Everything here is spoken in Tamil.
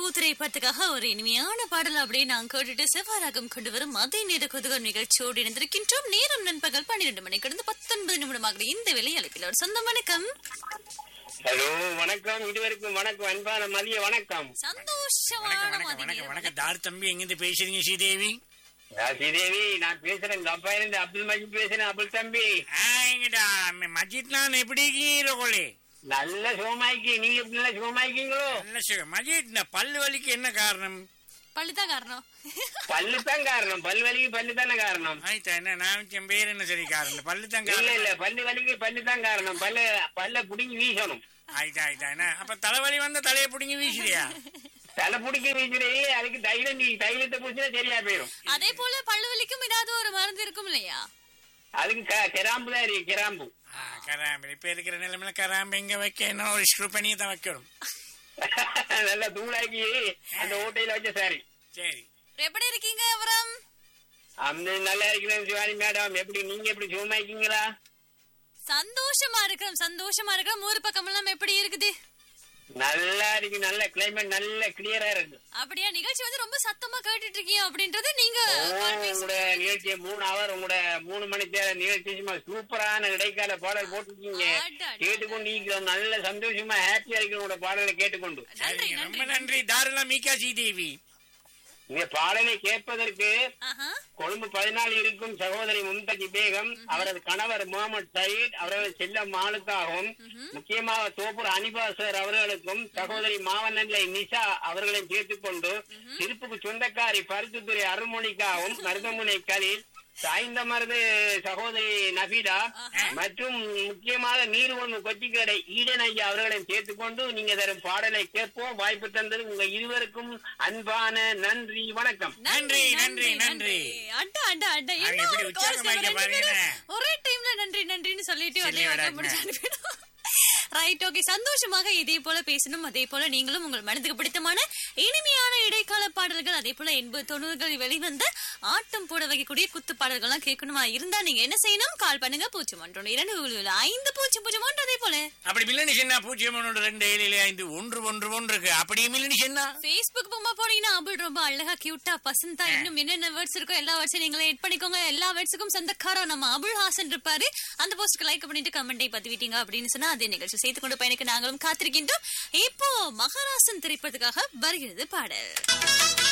பூ திரைப்படத்துக்காக ஒரு இனிமையான பாடல் அப்படியே நான் கேட்டுட்டு செவ்வாராகம் கொண்டு வரும் அதே நேர கொதுகம் நிகழ்ச்சியோடு இணைந்திருக்கின்றோம் நேரம் நண்பகல் பன்னிரண்டு மணி கடந்து பத்தொன்பது நிமிடமாக இந்த வேலை அழைப்பில் ஒரு சொந்த வணக்கம் ஹலோ வணக்கம் இதுவரைக்கும் வணக்கம் அன்பான மதிய வணக்கம் சந்தோஷமான வணக்கம் வணக்கம் மதிய வணக்கம் வணக்கம் தார் தம்பி எங்கிருந்து பேசுறீங்க ஸ்ரீதேவி நான் ஸ்ரீதேவி நான் பேசுறேன் இந்த அப்பா இருந்து அப்துல் மஜித் பேசுறேன் அப்துல் தம்பி இங்கடா மஜித் நான் எப்படி இருக்கீங்களே நல்ல சுகமாய்க்கு நீங்க எப்படி நல்ல சுகமாய்க்கீங்களோ நல்ல சுகம் மஜித் இந்த பல்லு வலிக்கு என்ன காரணம் பழுதான் காரணம் பல்லு தான் காரணம் பல்லு வலிக்கு பல்லு தானே காரணம் ஆயிட்டா என்ன நான் என் பேர் என்ன சரி காரணம் பல்லு தான் இல்ல காரணம் இல்ல பல்லு வலிக்கு பல்லு தான் காரணம் பல்ல பல்ல புடிங்கி வீசணும் ஆயிட்டா ஆயிட்டா என்ன அப்ப தலைவலி வந்தா தலையை பிடிங்கி வீசுறியா தலை புடிக்க வீசுறே அதுக்கு தைலம் நீ தைலத்தை பூசினா சரியா போயிடும் அதே போல பல்லு வலிக்கும் ஏதாவது ஒரு மருந்து இருக்கும் இல்லையா அதுக்கு க- கிராம்பு தான் இருக்கு கிராம்பு ஆ, கராம்பு இப்ப இருக்கிற நிலைமையில கராம்பு எங்க வைக்கணும் ஒரு ஸ்க்ரூ பண்ணியை தான் வைக்கணும் நல்லா தூளாக்கி அந்த ஓட்டையில வச்ச சாரி சரி எப்படி இருக்கீங்க அப்புறம் அந்த நல்லா இருக்கிறேன் சிவானி மேடம் எப்படி நீங்க எப்படி சுகமாய்க்கீங்களா சந்தோஷமா இருக்கிறோம் சந்தோஷமா இருக்கிறோம் ஊர் பக்கம் எல்லாம் எப்படி இருக்குது நல்லா இருக்கு நல்ல கிளைமேட் நல்ல கிளியரா இருக்கு அப்படியா நிகழ்ச்சி வந்து ரொம்ப சத்தமா கேட்டுட்டு இருக்கீங்க அப்படின்றது நீங்க ஓ, கால் பேசி- உங்களோட நிகழ்ச்சியை மூணு அவர் உங்களோட மூணு மணி நேர நிகழ்ச்சி சும்மா சூப்பரான இடைக்கால பாடல் போட்டுருக்கீங்க அடடா. கேட்டுக்கொண்டு இருக்கிறோம் நல்ல சந்தோஷமா ஹாப்பியா இருக்கிற உங்களோட பாடலை கேட்டுக்கொண்டு நன்றி சரிங்க, ரொம்ப நன்றி நன்றி தாருலா மீகா ஸ்ரீதேவி இந்த பாடலை கேட்பதற்கு ஆஹா கொழும்பு பதினாலு இருக்கும் சகோதரி மும்தஜி பேகம் அவரது கணவர் முகமது சயீத் அவரது செல்ல மாலுக்காகவும் முக்கியமாக தோப்பூர் அனிபா சார் அவர்களுக்கும் சகோதரி மாவனல்லை நிஷா அவர்களையும் சேர்த்துக் கொண்டு திருப்புக்கு சொந்தக்காரி பருத்துத்துறை அருள்மொழிக்காகவும் மருதமுனை கலீல் சாய்ந்த மருது சகோதரி நபீடா மற்றும் முக்கியமாக நீர் ஒன்று கொச்சிக்கடை ஈடன் ஐயா அவர்களையும் சேர்த்துக் கொண்டு நீங்க தரும் பாடலை கேட்போம் வாய்ப்பு தந்தது உங்க இருவருக்கும் அன்பான நன்றி வணக்கம் நன்றி, நன்றி, நன்றி. அட்டா அட்டா அட்டா அவங்க என்ன எப்படி ஒரு உற்சாகமா calls இருக்க ரெண்டு பேரும் பாருங்க. ஒரே டைம்ல நன்றி நன்றின்னு சொல்லிட்டு சொல்லி அதே வார்த்தை விடாதீங்க. முடிச்சு அனுப்பிடும் ரைட் ஓகே சந்தோஷமாக இதே போல பேசணும் அதே போல நீங்களும் உங்கள் மனதுக்கு பிடித்தமான இனிமையான இடைக்கால பாடல்கள் அதே போல எண்பது தொண்ணூறுகளில் வெளிவந்த ஆட்டம் போட வைக்கக்கூடிய குத்து பாடல்கள்லாம் கேட்கணுமா இருந்தா நீங்க என்ன செய்யணும் கால் பண்ணுங்க பூஜ்ஜியம் ஒன்று இரண்டு ஏழு ஐந்து பூஜ்ஜியம் பூஜ்ஜியம் ஒன்று அதே போல அப்படி மில்லனி சென்னா பூஜ்ஜியம் ஒன்று ரெண்டு ஏழு ஐந்து ஒன்று ஒன்று ஒன்று இருக்கு அப்படியே மில்லனி சென்னா Facebook பொம்மை போனீங்கன்னா அபுல் ரொம்ப அழகா கியூட்டா பசந்தா இன்னும் என்னென்ன வேர்ட்ஸ் இருக்கோ எல்லா வேர்ட்ஸையும் நீங்களே எட் பண்ணிக்கோங்க எல்லா வேர்ட்ஸுக்கும் சொந்தக்காரர் நம்ம அபுல் ஹாசன் இருப்பாரு அந்த போஸ்ட்க்கு லைக் பண்ணிட்டு கமெண்டை பதிவிட்டீங்க அப்படின்னு சொன்னா அதே நிகழ்ச்சி செய்து கொண்டு பயணிக்க நாங்களும் காத்திருக்கின்றோம் இப்போ மகாராசன் திரைப்படத்துக்காக வருகிறது பாடல்